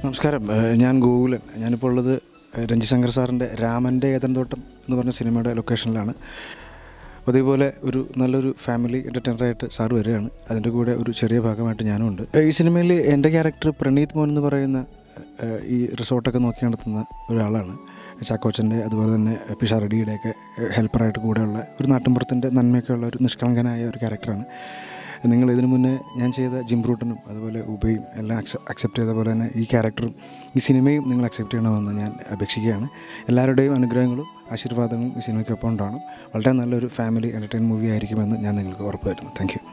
നമസ്കാരം ഏഹ് ഞാൻ ഗോകുലൻ ഞാനിപ്പോൾ ഉള്ളത് ഏഹ് രഞ്ജി ശങ്കർ സാറിൻ്റെ രാമൻ്റെ ഏതൻതോട്ടം എന്ന് പറഞ്ഞ സിനിമയുടെ ലൊക്കേഷനിലാണ് അതേപോലെ ഒരു നല്ലൊരു ഫാമിലി എൻ്റർടൈനറായിട്ട് സാർ വരികയാണ് അതിൻ്റെ കൂടെ ഒരു ചെറിയ ഭാഗമായിട്ട് ഞാനും ഉണ്ട് ഏഹ് ഈ സിനിമയിൽ എൻ്റെ ക്യാരക്ടർ പ്രണീത് മോൻ എന്ന് പറയുന്ന ഏഹ് ഈ റിസോർട്ടൊക്കെ നോക്കി നടത്തുന്ന ഒരാളാണ് ചാക്കോച്ചൻ്റെ അതുപോലെ തന്നെ പിഷാറടിയുടെയൊക്കെ ഹെൽപ്പറായിട്ട് കൂടെയുള്ള ഒരു നാട്ടിൻപുറത്തിൻ്റെ നന്മയൊക്കെ ഉള്ള ഒരു നിഷ്കളങ്കനായ ഒരു ക്യാരക്ടറാണ് നിങ്ങൾ ഇതിനു മുന്നേ ഞാൻ ചെയ്ത ജിം റൂട്ടനും അതുപോലെ ഉബയും എല്ലാം അക്സെപ്റ്റ് ചെയ്ത പോലെ തന്നെ ഈ ക്യാരക്ടറും ഈ സിനിമയും നിങ്ങൾ അക്സെപ്റ്റ് ചെയ്യണമെന്ന് ഞാൻ അപേക്ഷിക്കുകയാണ് എല്ലാവരുടെയും അനുഗ്രഹങ്ങളും ആശീർവാദങ്ങളും ഈ സിനിമയ്ക്കൊപ്പം ഉണ്ടാവണം വളരെ നല്ലൊരു ഫാമിലി എൻ്റർടൈൻ മൂവി ആയിരിക്കുമെന്ന് ഞാൻ നിങ്ങൾക്ക് ഉറപ്പ് തരുന്നു താങ്ക് യു